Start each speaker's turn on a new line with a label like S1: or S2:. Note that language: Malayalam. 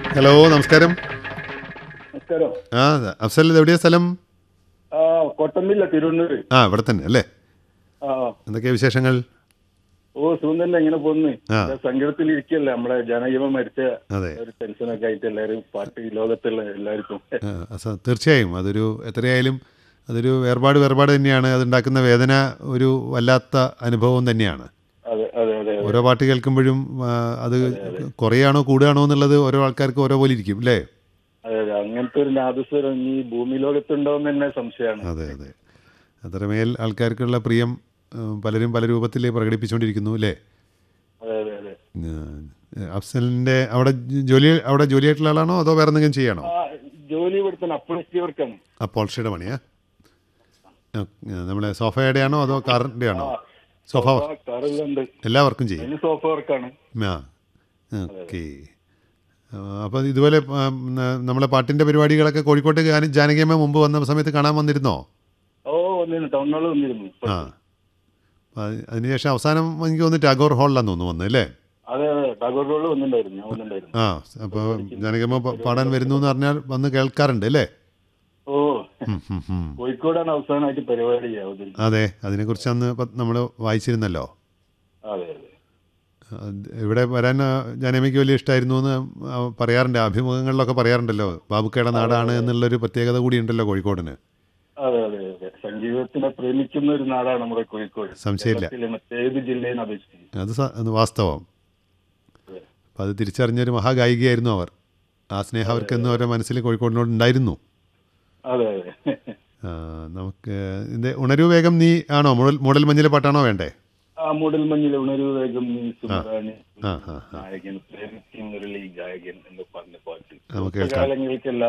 S1: ഹലോ നമസ്കാരം
S2: നമസ്കാരം
S1: ആ അഫ്സൽ ഇത് എവിടെയാ സ്ഥലം
S2: ആ കൊട്ടമ്പില്ല തിരുവണ്ണൂര്
S1: ആ ഇവിടെ തന്നെ അല്ലേ
S2: ആ
S1: എന്തൊക്കെയാ വിശേഷങ്ങൾ
S2: ഓ സുന്ദരല്ല ഇങ്ങനെ പോന്ന്
S1: ആ.
S2: സങ്കടത്തിൽ ഇരിക്കല്ലേ നമ്മളെ ജനജീവൻ മരിച്ച
S1: അതെ
S2: ഒരു ടെൻഷനൊക്കെ ആയിട്ട് എല്ലാവരും പാർട്ടി ലോകത്തുള്ള എല്ലാവർക്കും
S1: ആ, അസ- തീർച്ചയായും അതൊരു എത്രയായാലും അതൊരു വേർപാട് വേർപാട് തന്നെയാണ് അതുണ്ടാക്കുന്ന വേദന ഒരു വല്ലാത്ത അനുഭവം തന്നെയാണ്
S2: അതെ അതെ അതെ അതെ.
S1: ഓരോ പാട്ട് കേൾക്കുമ്പോഴും ആ, അത് കുറയാണോ കൂടുകയാണോ എന്നുള്ളത് ഓരോ ആൾക്കാർക്ക് ഓരോ പോലെ ഇരിക്കും അല്ലേ
S2: അതെ അതെ അങ്ങനത്തെ ഒരു നാദസ്വരം ഈ ഭൂമി ലോകത്തുണ്ടോന്ന് തന്നെ സംശയമാണ്
S1: അതെ അതെ അത്രമേൽ ആൾക്കാർക്കുള്ള പ്രിയം ആ, പലരും പല രൂപത്തിൽ പ്രകടിപ്പിച്ചുകൊണ്ടിരിക്കുന്നു അല്ലേ
S2: അതെ അതെ അതെ
S1: ആ, അഫ്സലിൻ്റെ അവിടെ ജോലി അവിടെ ജോലിയായിട്ടുള്ള ആളാണോ അതോ വേറെ എന്തെങ്കിലും ചെയ്യണോ
S2: ആ ജോലി ഇവിടുത്തെ അപ്പോളിസ്റ്റി വർക്കാണ്
S1: ആ പോൾഷിയുടെ പണിയാ ആ, നമ്മളെ സോഫയുടെയാണോ അതോ കാറിൻ്റെ ആണോ സോഫ
S2: കാറുകളുണ്ട്
S1: എല്ലാ വർക്കും ചെയ്യും
S2: അതിന് സോഫ വർക്കാണ്
S1: ആ ഓക്കെ അപ്പോൾ ഇതുപോലെ ആ, ന- നമ്മളെ പാട്ടിൻ്റെ പരിപാടികളൊക്കെ കോഴിക്കോട്ട് ഗാന- ജാനകിയമ്മ മുമ്പ് വന്ന സമയത്ത് കാണാൻ വന്നിരുന്നോ
S2: ഓ വന്നിരുന്നു ടൗൺ ഹാളിൽ വന്നിരുന്നു
S1: ആ അപ്പോൾ അത് അതിനുശേഷം അവസാനം എനിക്ക് തോന്നുന്നു ടാഗോർ ഹാളിലാന്ന് തോന്നുന്നു വന്നത് അല്ലേ
S2: അതെ അതെ ടാഗോർ റോഡിൽ വന്നിട്ടുണ്ടായിരുന്നു ഞാൻ വന്നിട്ടുണ്ടായിരുന്നു
S1: ആ അപ്പോൾ ജാനകിയമ്മ പ- പാടാൻ വരുന്നു എന്ന് പറഞ്ഞാൽ വന്ന് കേൾക്കാറുണ്ട് അല്ലേ
S2: ഓ
S1: ഉം, ഉം, ഉം.
S2: കോഴിക്കോടാണ് അവസാനമായിട്ട് പരിപാടി അവതരിച്ചത്
S1: അതെ അതിനെക്കുറിച്ച് അന്ന് നമ്മൾ വായിച്ചിരുന്നല്ലോ
S2: അതെ അതെ
S1: അത് ഇവിടെ വരാൻ ആ, ജാനകിയമ്മയ്ക്ക് വലിയ ഇഷ്ടമായിരുന്നു എന്ന് ആ, പറയാറുണ്ട് അഭിമുഖങ്ങളിലൊക്കെ പറയാറുണ്ടല്ലോ ബാബുക്കയുടെ നാടാണ് എന്നുള്ളൊരു പ്രത്യേകത കൂടിയുണ്ടല്ലോ കോഴിക്കോടിന്
S2: അതെ അതെ അതെ സംഗീതത്തിനെ പ്രേമിക്കുന്ന ഒരു നാടാണ് നമ്മുടെ കോഴിക്കോട്
S1: സംശയമില്ല.
S2: കേരളത്തിലെ മറ്റേത് ജില്ലയെ അപേക്ഷിച്ച്
S1: അത് സ- അത് വാസ്തവം
S2: അതെ.
S1: അപ്പം അത് തിരിച്ചറിഞ്ഞൊരു മഹാഗായികയായിരുന്നു അവർ ആ സ്നേഹം അവർക്കെന്നും അവരുടെ മനസ്സിൽ കോഴിക്കോടിനോട് ഉണ്ടായിരുന്നു
S2: അതെ അതെ
S1: ആ, നമുക്ക് ഇതിൻ്റെ ഉണരൂ വേഗം നീ ആണോ മൂടൽ മൂടൽ മഞ്ഞിലെ പാട്ടാണോ വേണ്ടേ
S2: ആ മൂടൽ മഞ്ഞിലെ ഉണരു വേഗം നീ സുന്ദരാണി
S1: ആ, ആ,
S2: നായകൻ പ്രേമിക്കുന്നൊരു ഗായകൻ എന്ന് പറഞ്ഞ പാട്ട്
S1: നമുക്ക് കേൾക്കാം
S2: കാലങ്ങൾക്കെല്ലാം